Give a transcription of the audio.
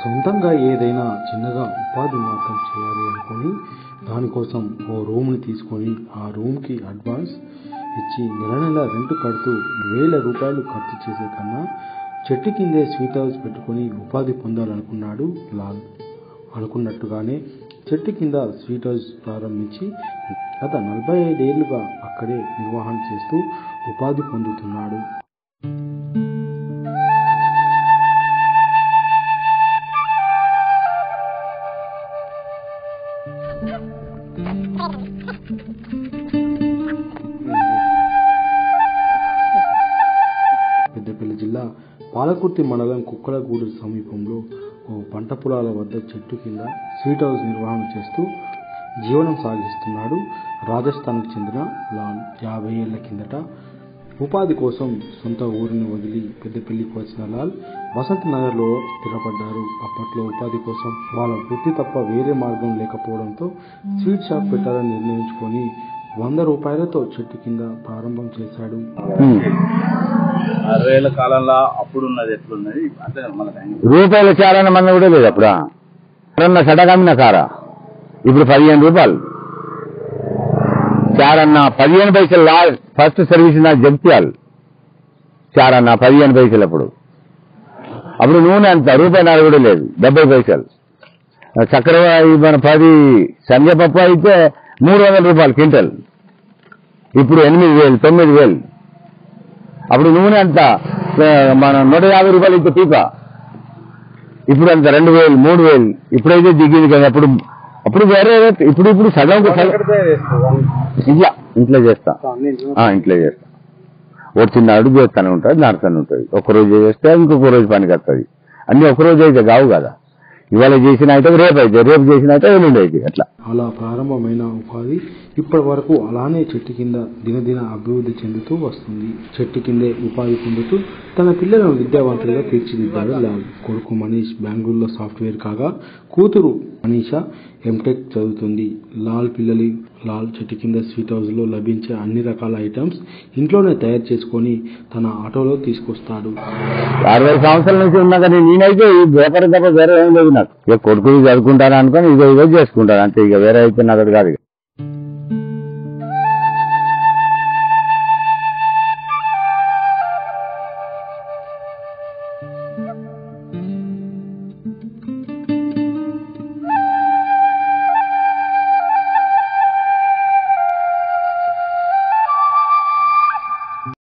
సొంతంగా ఏదైనా చిన్నగా ఉపాధి మార్గం చేయాలి అనుకొని దానికోసం ఓ రూమ్ని తీసుకొని ఆ రూమ్కి అడ్వాన్స్ ఇచ్చి నెల నెల రెంట్ కడుతూ వేల రూపాయలు ఖర్చు చేసే కన్నా చెట్టు కిందే స్వీట్ హౌస్ పెట్టుకొని ఉపాధి పొందాలనుకున్నాడు లాల్ అనుకున్నట్టుగానే చెట్టు కింద స్వీట్ హౌస్ ప్రారంభించి గత నలభై ఐదేళ్లుగా అక్కడే నిర్వహణ చేస్తూ ఉపాధి పొందుతున్నాడు పెద్దపల్లి జిల్లా పాలకుర్తి మండలం కుక్కలగూడు సమీపంలో ఓ పంట పొలాల వద్ద చెట్టు కింద స్వీట్ హౌస్ నిర్వహణ చేస్తూ జీవనం సాగిస్తున్నాడు రాజస్థాన్కు చెందిన లాల్ యాభై ఏళ్ల కిందట ఉపాధి కోసం సొంత ఊరిని వదిలి పెద్దపల్లికి వచ్చిన లాల్ వసంత్ నగర్లో స్థిరపడ్డారు అప్పట్లో ఉపాధి కోసం వాళ్ళ వృత్తి తప్ప వేరే మార్గం లేకపోవడంతో స్వీట్ షాప్ పెట్టాలని నిర్ణయించుకొని వంద రూపాయలతో చెట్టు కింద ప్రారంభం చేశాడు అరవై ఏళ్ళ కాలంలో అప్పుడు ఉన్నది ఎట్లున్నది అంటే మన రూపాయల చాలన మంది కూడా లేదు అప్పుడు చారన్న సడగమ్మిన కారా ఇప్పుడు పదిహేను రూపాయలు చారన్న పదిహేను పైసలు లా ఫస్ట్ సర్వీస్ నా జగిత్యాలు చారన్న పదిహేను పైసలు అప్పుడు అప్పుడు నూనె అంత రూపాయి కూడా లేదు డెబ్బై పైసలు చక్కెర మన పది శనగపప్పు అయితే మూడు వందల రూపాయలు క్వింటల్ ఇప్పుడు ఎనిమిది వేలు తొమ్మిది వేలు అప్పుడు నూనె అంత ఆ, మన నూట యాభై రూపాయలు ఇచ్చే పీప ఇప్పుడు అంత రెండు వేలు మూడు వేలు ఇప్పుడైతే దిగింది కదా అప్పుడు అప్పుడు వేరే రేట్. ఇప్పుడు ఇప్పుడు సగం సగం ఇట్లా ఇంట్లో చేస్తా ఆ, ఇంట్లో చేస్తా ఒక చిన్న అడుగు చేస్తానే ఉంటుంది నడతానే ఉంటుంది ఒక రోజు చేస్తే ఇంకొక రోజు పనికి వస్తుంది అన్ని ఒక రోజు అయితే కావు కదా ఇవాళ చేసిన అయితే రేపు అయితే రేపు చేసిన అయితే ఎల్లుండి అయితే అట్లా అలా ప్రారంభమైన ఉపాధి ఇప్పటి వరకు అలానే చెట్టు కింద దినదిన అభివృద్ధి చెందుతూ వస్తుంది చెట్టు కిందే ఉపాధి పొందుతూ తన పిల్లలను విద్యావంతులుగా తీర్చిదిద్దాడు లాల్ కొడుకు మనీష్ బెంగళూరులో సాఫ్ట్వేర్ కాగా కూతురు మనీషా ఎంటెక్ చదువుతుంది లాల్ పిల్లలు లాల్ చెట్టు కింద స్వీట్ హౌస్లో లభించే అన్ని రకాల ఐటమ్స్ ఇంట్లోనే తయారు చేసుకొని తన ఆటోలో తీసుకొస్తాడు అరవై సంవత్సరాల నుంచి ఉన్నా కానీ నేనైతే ఈ వ్యాపారం తప్ప వేరే ఏం లేదు నాకు ఇక కొడుకు చదువుకుంటాను అనుకొని ఇక ఇదో చేసుకుంటాను అంతే ఇక వేరే అయితే నాకు కాదు ఇక